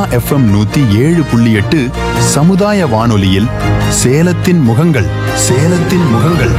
FM நூத்தி ஏழு புள்ளி எட்டு சமுதாய வானொலியில் சேலத்தின் முகங்கள் சேலத்தின் முகங்கள்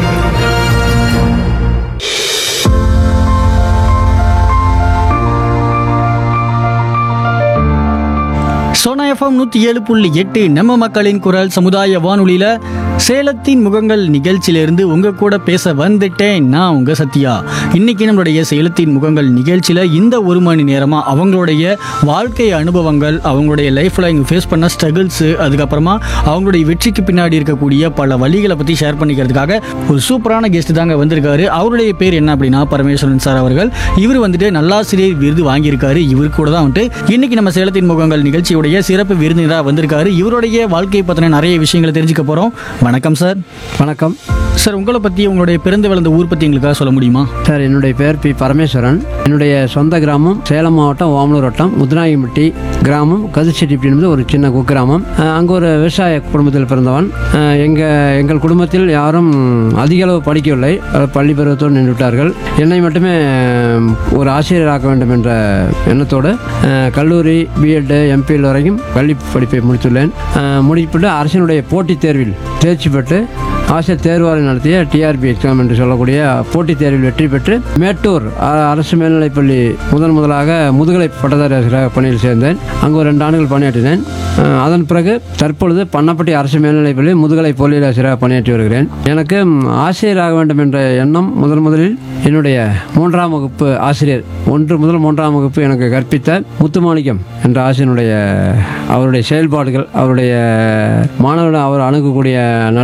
சோனா எஃப்எம் நூற்றி ஏழு புள்ளி எட்டு நம்ம மக்களின் குரல் சமுதாய வானொலியில் சேலத்தின் முகங்கள் நிகழ்ச்சியிலிருந்து உங்கள் கூட பேச வந்துட்டேன் நான் உங்கள் சத்யா இன்னைக்கு நம்மளுடைய சேலத்தின் முகங்கள் நிகழ்ச்சியில் இந்த ஒரு மணி நேரமாக அவங்களுடைய வாழ்க்கை அனுபவங்கள் அவங்களுடைய லைஃப்பில் இங்கே ஃபேஸ் பண்ண ஸ்ட்ரகிள்ஸு அதுக்கப்புறமா அவங்களுடைய வெற்றிக்கு பின்னாடி இருக்கக்கூடிய பல வழிகளை பற்றி ஷேர் பண்ணிக்கிறதுக்காக ஒரு சூப்பரான கெஸ்ட் தாங்க வந்திருக்காரு அவருடைய பேர் என்ன அப்படின்னா பரமேஸ்வரன் சார் அவர்கள் இவர் வந்துட்டு நல்லாசிரியர் விருது வாங்கியிருக்காரு இவர் கூட தான் வந்துட்டு இன்னைக்கு நம்ம சேலத்தின் முகங்கள் நிகழ்ச்சியுடைய சிறப்பு விருந்தினராக வந்திருக்காரு இவருடைய வாழ்க்கையை பற்றின நிறைய விஷயங்களை தெரிஞ்சுக்க போகிறோம் வணக்கம் சார் வணக்கம் சார் உங்களை பற்றி உங்களுடைய பிறந்து வளர்ந்த ஊர் பற்றி எங்களுக்காக சொல்ல முடியுமா சார் என்னுடைய பேர் பி பரமேஸ்வரன் என்னுடைய சொந்த கிராமம் சேலம் மாவட்டம் ஓமலூர் வட்டம் முத்துநாயகம்பட்டி கிராமம் கதிர்ச்செட்டி என்பது ஒரு சின்ன குக்கிராமம் அஹ் அங்கே ஒரு விவசாய குடும்பத்தில் பிறந்தவன் அஹ் எங்க எங்கள் குடும்பத்தில் யாரும் அதிக அளவு படிக்கவில்லை அஹ் பள்ளி பருவத்தோடு நின்று விட்டார்கள் என்னை மட்டுமே அஹ், ஒரு ஆசிரியராக்க வேண்டும் என்ற எண்ணத்தோடு அஹ், கல்லூரி பிஎட் எம்பிஎல் வரைக்கும் பள்ளி படிப்பை முடித்துள்ளேன் அஹ், முடித்துவிட்டு அரசினுடைய போட்டித் தேர்வில் தேர்ச்சி பெற்று ஆசிரியர் தேர்வாளர் நடத்திய டிஆர்பி எக்ஸாம் என்று சொல்லக்கூடிய போட்டித் தேர்வில் வெற்றி பெற்று மேட்டூர் அ- அரசு மேல்நிலைப்பள்ளி முதன் முதலாக முதுகலை பட்டதாரி ஆசிரியராக பணியில் சேர்ந்தேன் அங்கு ஒரு ரெண்டு ஆண்டுகள் பணியாற்றினேன் அஹ், அதன் பிறகு தற்பொழுது பண்ணப்பட்டி அரசு மேல்நிலைப்பள்ளி முதுகலை பொறியியல் ஆசிரியராக பணியாற்றி வருகிறேன் எனக்கு ம், ஆசிரியராக வேண்டும் என்ற எண்ணம் முதன் முதலில் என்னுடைய மூன்றாம் வகுப்பு ஆசிரியர் ஒன்று முதல் மூன்றாம் வகுப்பு எனக்கு கற்பித்த முத்துமாணிக்கம் என்ற ஆசிரியனுடைய அவருடைய செயல்பாடுகள் அவருடைய மாணவர்கள் அவர் அணுகக்கூடிய